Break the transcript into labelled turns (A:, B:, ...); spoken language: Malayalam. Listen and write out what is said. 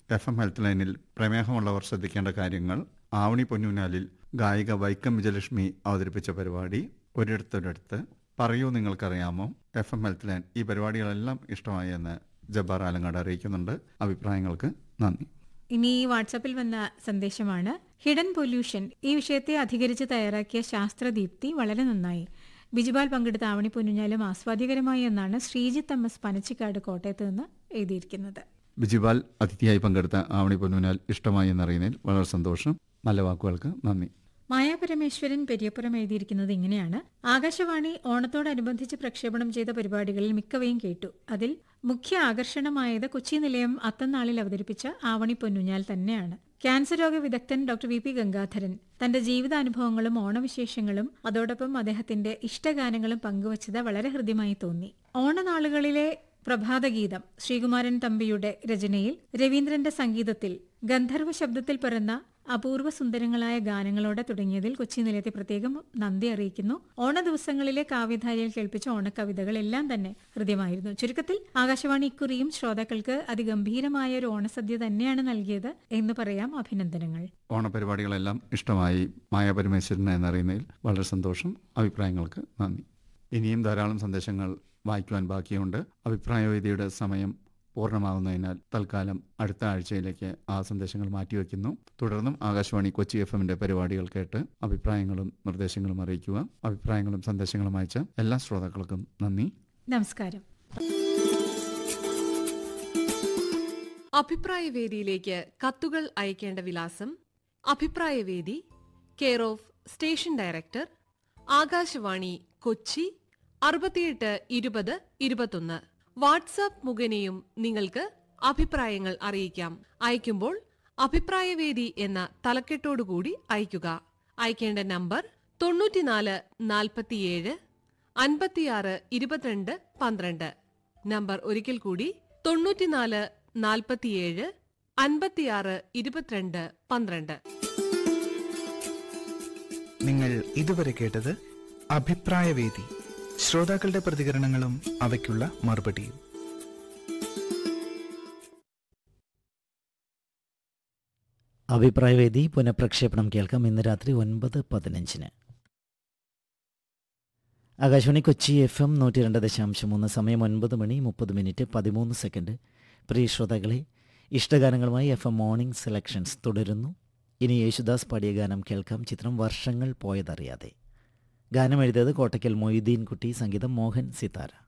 A: എഫ് എം ഹെൽത്ത് ലൈനിൽ പ്രമേഹമുള്ളവർ ശ്രദ്ധിക്കേണ്ട കാര്യങ്ങൾ ആവണി പൊന്നൂനാലിൽ ഗായിക വൈക്കം വിജയലക്ഷ്മി അവതരിപ്പിച്ച പരിപാടി ഒരിടത്തൊരിടത്ത് പറയൂ നിങ്ങൾക്കറിയാമോ എഫ് എം ഹെൽത്ത് ലൈൻ ഈ പരിപാടികളെല്ലാം ഇഷ്ടമായി എന്ന് ജബ്ബാർ ആലങ്ങാട് അറിയിക്കുന്നുണ്ട് അഭിപ്രായങ്ങൾക്ക് നന്ദി
B: ഇനി വാട്സാപ്പിൽ വന്ന സന്ദേശമാണ് ഹിഡൻ പൊല്യൂഷൻ ഈ വിഷയത്തെ അധികരിച്ച് തയ്യാറാക്കിയ ശാസ്ത്രദീപ്തി വളരെ നന്നായി ബിജുപാൽ പങ്കെടുത്ത ആവണി പൊന്നുഞ്ഞാലും ആസ്വാദ്യകരമായി എന്നാണ് ശ്രീജിത്ത് എം എസ് പനച്ചിക്കാട് കോട്ടയത്ത് നിന്ന് എഴുതിയിരിക്കുന്നത്
A: ബിജിപാൽ അതിഥിയായി പങ്കെടുത്ത ആവണി പൊന്നൂനാൽ ഇഷ്ടമായി എന്നറിയുന്നതിൽ വളരെ സന്തോഷം നല്ല വാക്കുകൾക്ക് നന്ദി
B: മായ പരമേശ്വരൻ പെരിയപ്പുറം എഴുതിയിരിക്കുന്നത് ഇങ്ങനെയാണ് ആകാശവാണി ഓണത്തോടനുബന്ധിച്ച് പ്രക്ഷേപണം ചെയ്ത പരിപാടികളിൽ മിക്കവയും കേട്ടു അതിൽ മുഖ്യ ആകർഷണമായത് കൊച്ചി നിലയം അത്തന്നാളിൽ അവതരിപ്പിച്ച ആവണി പൊന്നുഞ്ഞാൽ തന്നെയാണ് ക്യാൻസർ രോഗ വിദഗ്ധൻ ഡോക്ടർ വി പി ഗംഗാധരൻ തന്റെ ജീവിതാനുഭവങ്ങളും ഓണവിശേഷങ്ങളും അതോടൊപ്പം അദ്ദേഹത്തിന്റെ ഇഷ്ടഗാനങ്ങളും പങ്കുവച്ചത് വളരെ ഹൃദ്യമായി തോന്നി ഓണനാളുകളിലെ പ്രഭാതഗീതം ശ്രീകുമാരൻ തമ്പിയുടെ രചനയിൽ രവീന്ദ്രന്റെ സംഗീതത്തിൽ ഗന്ധർവ ശബ്ദത്തിൽ പിറന്ന അപൂർവ സുന്ദരങ്ങളായ ഗാനങ്ങളോടെ തുടങ്ങിയതിൽ കൊച്ചി നിലയത്തെ പ്രത്യേകം നന്ദി അറിയിക്കുന്നു ഓണ ദിവസങ്ങളിലെ കാവ്യധാരയിൽ കേൾപ്പിച്ച ഓണക്കവിതകൾ എല്ലാം തന്നെ ഹൃദ്യമായിരുന്നു ചുരുക്കത്തിൽ ആകാശവാണി ഇക്കുറിയും ശ്രോതാക്കൾക്ക് അതിഗംഭീരമായ ഒരു ഓണസദ്യ തന്നെയാണ് നൽകിയത് എന്ന് പറയാം അഭിനന്ദനങ്ങൾ
A: ഓണപരിപാടികളെല്ലാം ഇഷ്ടമായി മായ പരമേശ്വരൻ എന്നറിയുന്നതിൽ വളരെ സന്തോഷം അഭിപ്രായങ്ങൾക്ക് നന്ദി ഇനിയും ധാരാളം സന്ദേശങ്ങൾ വായിക്കുവാൻ ബാക്കിയുണ്ട് അഭിപ്രായവേദിയുടെ സമയം പൂർണ്ണമാകുന്നതിനാൽ തൽക്കാലം അടുത്ത ആഴ്ചയിലേക്ക് ആ സന്ദേശങ്ങൾ മാറ്റിവെക്കുന്നു തുടർന്നും ആകാശവാണി കൊച്ചി എഫ് എമ്മിന്റെ പരിപാടികൾ കേട്ട് അഭിപ്രായങ്ങളും നിർദ്ദേശങ്ങളും അറിയിക്കുക അഭിപ്രായങ്ങളും സന്ദേശങ്ങളും അയച്ച എല്ലാ ശ്രോതാക്കൾക്കും നന്ദി
B: നമസ്കാരം
C: അഭിപ്രായവേദിയിലേക്ക് കത്തുകൾ അയക്കേണ്ട വിലാസം അഭിപ്രായവേദി care of station director Akashvani Kochi അറുപത്തിയെട്ട് ഇരുപത് ഇരുപത്തൊന്ന് വാട്സാപ്പ് മുഖേനയും നിങ്ങൾക്ക് അഭിപ്രായങ്ങൾ അറിയിക്കാം അയക്കുമ്പോൾ അഭിപ്രായവേദി എന്ന തലക്കെട്ടോടുകൂടി അയക്കുക അയക്കേണ്ട നമ്പർ തൊണ്ണൂറ്റിനാല് നാൽപ്പത്തിയേഴ് അൻപത്തിയാറ് ഇരുപത്തിരണ്ട് പന്ത്രണ്ട് നമ്പർ ഒരിക്കൽ കൂടി തൊണ്ണൂറ്റിനാല് നാൽപ്പത്തിയേഴ് അൻപത്തിയാറ് ഇരുപത്തിരണ്ട് പന്ത്രണ്ട്
D: നിങ്ങൾ ഇതുവരെ കേട്ടത് അഭിപ്രായവേദി ശ്രോതാക്കളുടെ പ്രതികരണങ്ങളും അവയ്ക്കുള്ള മറുപടിയും
E: അഭിപ്രായവേദി പുനഃപ്രക്ഷേപണം കേൾക്കാം ഇന്ന് രാത്രി ഒൻപത് പതിനഞ്ചിന് ആകാശവാണി കൊച്ചി എഫ് എം നൂറ്റി രണ്ട് ദശാംശം മൂന്ന് സമയം ഒൻപത് മണി മുപ്പത് മിനിറ്റ് പതിമൂന്ന് സെക്കൻഡ് പ്രിയ ശ്രോതാക്കളെ ഇഷ്ടഗാനങ്ങളുമായി എഫ് എം മോർണിംഗ് സെലക്ഷൻസ് തുടരുന്നു ഇനി യേശുദാസ് പാടിയ ഗാനം കേൾക്കാം ചിത്രം വർഷങ്ങൾ പോയതറിയാതെ ഗാനം എഴുതിയത് കോട്ടയ്ക്കൽ മൊയ്തീൻ കുട്ടി സംഗീതം മോഹൻ സിതാര